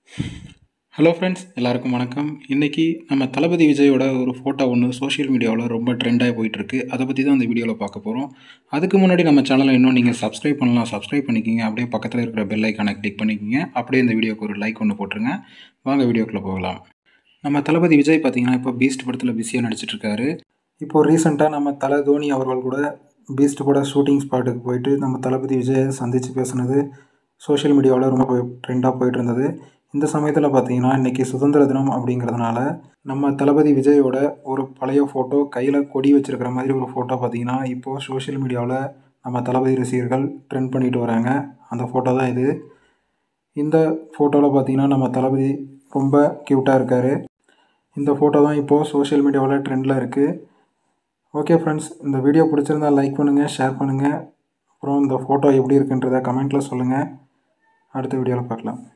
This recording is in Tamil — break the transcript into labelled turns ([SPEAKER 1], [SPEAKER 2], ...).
[SPEAKER 1] ஹலோ ஃப்ரெண்ட்ஸ் எல்லாருக்கும் வணக்கம் இன்றைக்கி நம்ம தளபதி விஜயோட ஒரு ஃபோட்டோ ஒன்று சோஷியல் மீடியாவில் ரொம்ப ட்ரெண்டாகி போயிட்டுருக்கு அதை பற்றி தான் இந்த வீடியோவில் பார்க்க போகிறோம் அதுக்கு முன்னாடி நம்ம சேனலை இன்னும் நீங்கள் சப்ஸ்கிரைப் பண்ணலாம் சப்ஸ்கிரைப் பண்ணிக்கிங்க அப்படியே பக்கத்தில் இருக்கிற பெல் ஐக்கானை கிளிக் பண்ணிக்கிங்க அப்படியே இந்த வீடியோக்கு ஒரு லைக் ஒன்று போட்டுருங்க வாங்க வீடியோக்குள்ளே போகலாம் நம்ம தளபதி விஜய் பார்த்தீங்கன்னா இப்போ பீஸ்ட் படத்தில் பிஸியாக நடிச்சிட்ருக்காரு இப்போது ரீசெண்டாக நம்ம தலை தோனி அவர்கள் கூட பீஸ்ட் பட ஷூட்டிங் ஸ்பாட்டுக்கு போயிட்டு நம்ம தளபதி விஜயை சந்தித்து பேசுனது சோஷியல் மீடியாவில் ரொம்ப ட்ரெண்டாக போயிட்டு இருந்தது இந்த சமயத்தில் பார்த்தீங்கன்னா இன்றைக்கி சுதந்திர தினம் அப்படிங்கிறதுனால நம்ம தளபதி விஜயோட ஒரு பழைய ஃபோட்டோ கையில் கொடி வச்சுருக்கிற மாதிரி ஒரு ஃபோட்டோ பார்த்தீங்கன்னா இப்போது சோஷியல் மீடியாவில் நம்ம தளபதி ரசிகர்கள் ட்ரெண்ட் பண்ணிட்டு வராங்க அந்த ஃபோட்டோ தான் இது இந்த ஃபோட்டோவில் பார்த்தீங்கன்னா நம்ம தளபதி ரொம்ப க்யூட்டாக இருக்கார் இந்த ஃபோட்டோ தான் இப்போது சோஷியல் மீடியாவில் ட்ரெண்டில் இருக்குது ஓகே ஃப்ரெண்ட்ஸ் இந்த வீடியோ பிடிச்சிருந்தா லைக் பண்ணுங்கள் ஷேர் பண்ணுங்கள் அப்புறம் இந்த ஃபோட்டோ எப்படி இருக்குன்றதை கமெண்ட்டில் சொல்லுங்கள் அடுத்த வீடியோவில் பார்க்கலாம்